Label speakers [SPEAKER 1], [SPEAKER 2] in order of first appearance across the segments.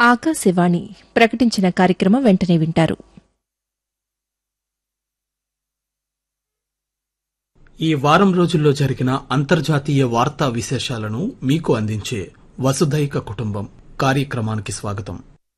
[SPEAKER 1] ఆకాశవాణి ప్రకటించిన కార్యక్రమం వెంటనే వింటారు
[SPEAKER 2] ఈ వారం రోజుల్లో జరిగిన అంతర్జాతీయ వార్తా విశేషాలను మీకు అందించే వసుధైక కుటుంబం కార్యక్రమానికి స్వాగతం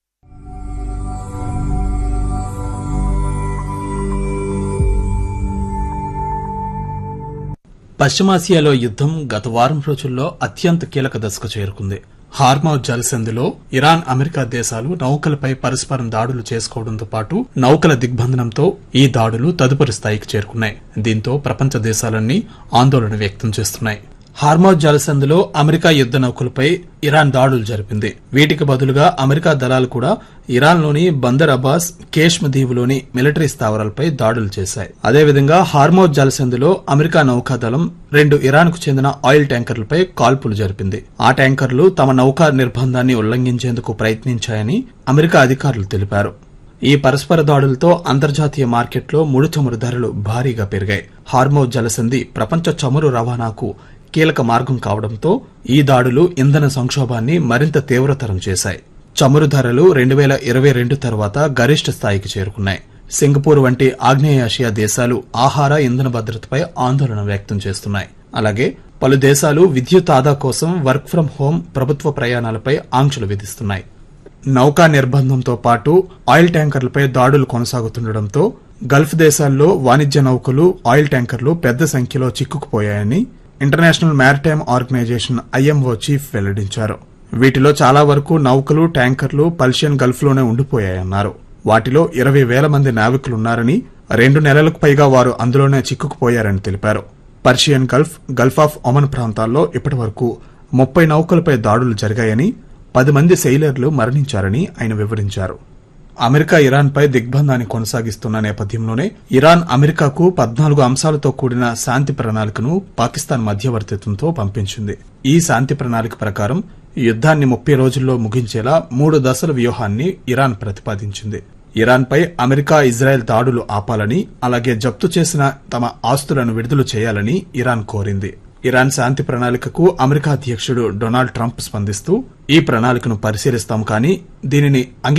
[SPEAKER 2] పశ్చిమాసియాలో యుద్దం గత వారం రోజుల్లో అత్యంత కీలక దశకు చేరుకుంది హార్మౌ జలసంధిలో ఇరాన్ అమెరికా దేశాలు నౌకలపై పరస్పరం దాడులు చేసుకోవడంతో పాటు నౌకల దిగ్బంధనంతో ఈ దాడులు తదుపరి స్థాయికి చేరుకున్నాయి దీంతో ప్రపంచ దేశాలన్నీ ఆందోళన వ్యక్తం చేస్తున్నాయి హార్మౌజ్ జలసంధిలో అమెరికా యుద్ద నౌకలపై ఇరాన్ దాడులు జరిపింది వీటికి బదులుగా అమెరికా దళాలు కూడా ఇరాన్లోని బందర్ అబ్బాస్ కేష్మ దీవులోని మిలిటరీ స్థావరాలపై దాడులు చేశాయి అదేవిధంగా హార్మౌజ్ జలసంధిలో అమెరికా నౌకాదళం రెండు ఇరాన్కు చెందిన ఆయిల్ ట్యాంకర్లపై కాల్పులు జరిపింది ఆ ట్యాంకర్లు తమ నౌకా నిర్బంధాన్ని ఉల్లంఘించేందుకు ప్రయత్నించాయని అమెరికా అధికారులు తెలిపారు ఈ పరస్పర దాడులతో అంతర్జాతీయ మార్కెట్లో ముడి చమురు ధరలు భారీగా పెరిగాయి హార్మౌజ్ జలసంధి ప్రపంచ చమురు రవాణాకు కీలక మార్గం కావడంతో ఈ దాడులు ఇంధన సంక్షోభాన్ని మరింత తీవ్రతరం చేశాయి చమురు ధరలు రెండు వేల ఇరవై రెండు తర్వాత గరిష్ట స్థాయికి చేరుకున్నాయి సింగపూర్ వంటి ఆగ్నేయాసియా దేశాలు ఆహార ఇంధన భద్రతపై ఆందోళన వ్యక్తం చేస్తున్నాయి అలాగే పలు దేశాలు విద్యుత్ ఆదా కోసం వర్క్ ఫ్రం హోం ప్రభుత్వ ప్రయాణాలపై ఆంక్షలు విధిస్తున్నాయి నౌకా నిర్బంధంతో పాటు ఆయిల్ ట్యాంకర్లపై దాడులు కొనసాగుతుండటంతో గల్ఫ్ దేశాల్లో వాణిజ్య నౌకలు ఆయిల్ ట్యాంకర్లు పెద్ద సంఖ్యలో చిక్కుకుపోయాయని International Maritime Organization IMO chief వెల్లడించారు వీటిలో చాలా వరకు నౌకలు ట్యాంకర్లు పర్షియన్ గల్ఫ్లోనే ఉండిపోయాయన్నారు వాటిలో ఇరవై వేల మంది నావికులున్నారని రెండు నెలలకు పైగా వారు అందులోనే చిక్కుకుపోయారని తెలిపారు Persian Gulf Gulf of Oman ప్రాంతాల్లో ఇప్పటి వరకు ముప్పై నౌకలపై దాడులు జరిగాయని పది మంది సెయిలర్లు మరణించారని ఆయన వివరించారు అమెరికా ఇరాన్ పై దిగ్బంధాన్ని కొనసాగిస్తున్న నేపథ్యంలోనే ఇరాన్ అమెరికాకు పద్నాలుగు అంశాలతో కూడిన శాంతి ప్రణాళికను పాకిస్తాన్ మధ్యవర్తిత్వంతో పంపించింది ఈ శాంతి ప్రణాళిక ప్రకారం యుద్దాన్ని ముప్పై రోజుల్లో ముగించేలా మూడు దశల వ్యూహాన్ని ఇరాన్ ప్రతిపాదించింది ఇరాన్పై అమెరికా ఇజ్రాయెల్ దాడులు ఆపాలని అలాగే జప్తు చేసిన తమ ఆస్తులను విడుదల చేయాలని ఇరాన్ కోరింది ఇరాన్ శాంతి ప్రణాళికకు అమెరికా అధ్యక్షుడు డొనాల్డ్ ట్రంప్ స్పందిస్తూ ఈ ప్రణాళికను పరిశీలిస్తాం కానీ దీనిని